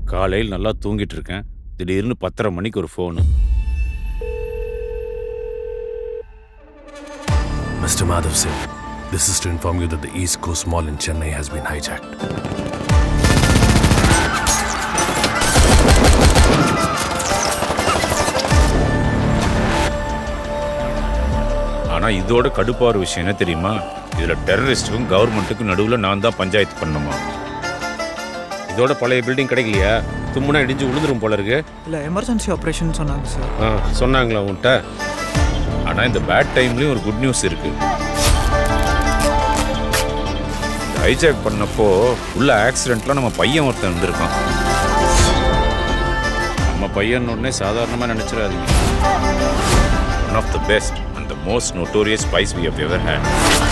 காலையில் நல்லா தூங்கிட்டு இருக்கேன் திடீர்னு பத்தரை மணிக்கு ஒரு phone Mr. Madhav Singh, this is to inform you that the East Coast Mall in Chennai has been hijacked. ஆனா இதோட கடுப்பான விஷயம் என்ன தெரியுமா இதுல டெரரிஸ்ட்டுக்கும் கவர்மெண்ட்டுக்கும் நடுவுல நான் தான் பஞ்சாயத்து பண்ணணுமா இதோட பழைய பில்டிங் கிடைக்கலையா தும்முனா இடிஞ்சு விழுந்துரும் போல இருக்கு இல்லை எமர்ஜென்சி ஆப்ரேஷன் சொன்னாங்க சார் ஆ, சொன்னாங்களா உன்கிட்ட ஆனா இந்த பேட் டைம்லயும் ஒரு குட் நியூஸ் இருக்கு ஹைஜாக் பண்ணப்போ உள்ள ஆக்சிடென்ட்ல நம்ம பையன் ஒருத்தன் வந்திருக்கான் நம்ம பையன் உடனே சாதாரணமா நினைச்சிடாதீங்க one of the best and the most notorious spies we have ever had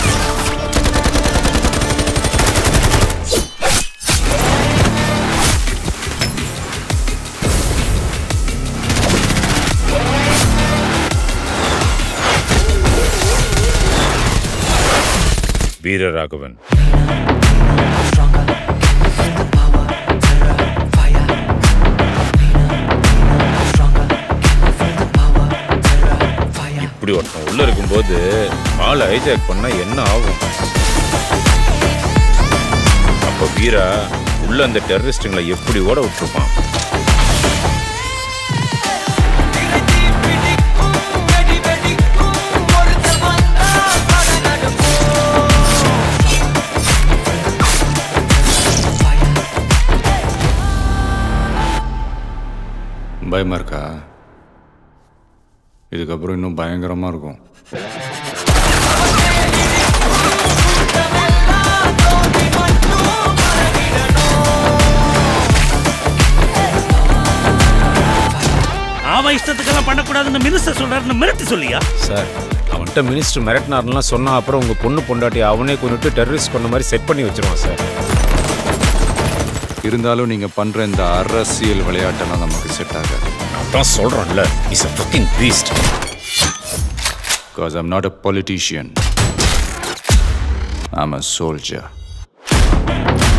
Veeraraghavan இப்படி ஒருத்தன் உள்ள இருக்கும்போது ஆளை ஹைஜாக் பண்ணா என்ன ஆகும் அப்ப வீரா உள்ள அந்த டெரரிஸ்டுங்களை எப்படி ஓட விட்டுருப்பான் பயமாக இருக்கா இதுக்கப்புறம் இன்னும் பயங்கரமாக இருக்கும் அவன் இஷ்டத்துக்கெல்லாம் பண்ணக்கூடாதுன்னு மினிஸ்டர் சொல்றாருன்னு மிரட்டி சொல்லியா சார் அவன்கிட்ட மினிஸ்டர் மிரட்டினார்லாம் சொன்னா அப்புறம் உங்க பொண்ணு பொண்டாட்டி அவனே கொண்டுட்டு டெரரிஸ்ட் கொண்ட மாதிரி செட் பண்ணி வச்சிருவான் சார் இருந்தாலும் நீங்கள் பண்ணுற இந்த அரசியல் விளையாட்டெல்லாம் நமக்கு செட் ஆகாது அதான் சொல்றான்ல is a fucking beast because I'm not a politician I'm a soldier